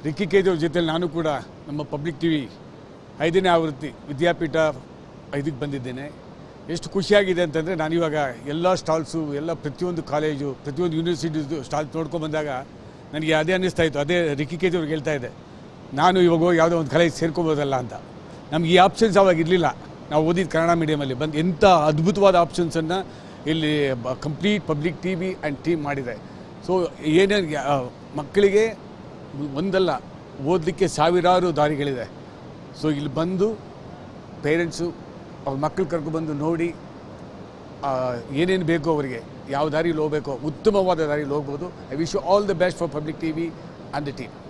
Ricky ಕೇಜವ್ರ ಜೊತೆಲಿ ನಾನು ಕೂಡ ನಮ್ಮ ಪಬ್ಲಿಕ್ ಟಿ ವಿ ಐದನೇ ಆವೃತ್ತಿ ವಿದ್ಯಾಪೀಠ ಇದಕ್ಕೆ ಬಂದಿದ್ದೇನೆ ಎಷ್ಟು ಖುಷಿಯಾಗಿದೆ ಅಂತಂದರೆ ನಾನಿವಾಗ ಎಲ್ಲ ಸ್ಟಾಲ್ಸು ಎಲ್ಲ ಪ್ರತಿಯೊಂದು ಕಾಲೇಜು ಪ್ರತಿಯೊಂದು ಯೂನಿವರ್ಸಿಟಿದು ಸ್ಟಾಲ್ಸ್ ನೋಡ್ಕೊಂಡು ಬಂದಾಗ ನನಗೆ ಅದೇ ಅನ್ನಿಸ್ತಾ ಇತ್ತು ಅದೇ ರಿಕ್ಕಿ ಕೇಜವ್ರಿಗೆ ಹೇಳ್ತಾ ಇದ್ದೆ ನಾನು ಇವಾಗ ಹೋಗಿ ಯಾವುದೋ ಒಂದು ಕಾಲೇಜ್ ಸೇರ್ಕೊಬೋದಲ್ಲ ಅಂತ ನಮ್ಗೆ ಈ ಆಪ್ಷನ್ಸ್ ಅವಾಗ ಇರಲಿಲ್ಲ ನಾವು ಓದಿದ ಕನ್ನಡ ಮೀಡಿಯಮಲ್ಲಿ ಬಂದು ಎಂಥ ಅದ್ಭುತವಾದ ಆಪ್ಷನ್ಸನ್ನು ಇಲ್ಲಿ complete public T V and team ಮಾಡಿದೆ ಸೊ ಏನೇನು ಮಕ್ಕಳಿಗೆ ಒಂದಲ್ಲ ಓದಲಿಕ್ಕೆ ಸಾವಿರಾರು ದಾರಿಗಳಿದೆ ಸೊ ಇಲ್ಲಿ ಬಂದು ಪೇರೆಂಟ್ಸು ಅವ್ರ ಮಕ್ಕಳು ಕರ್ಕೊಬಂದು ನೋಡಿ ಆ, ಏನೇನು ಬೇಕೋ ಅವರಿಗೆ ಯಾವ ದಾರಿಲಿ ಹೋಗಬೇಕೋ ಉತ್ತಮವಾದ ದಾರಿಲಿ ಹೋಗ್ಬೋದು I wish all the best for public T V and the team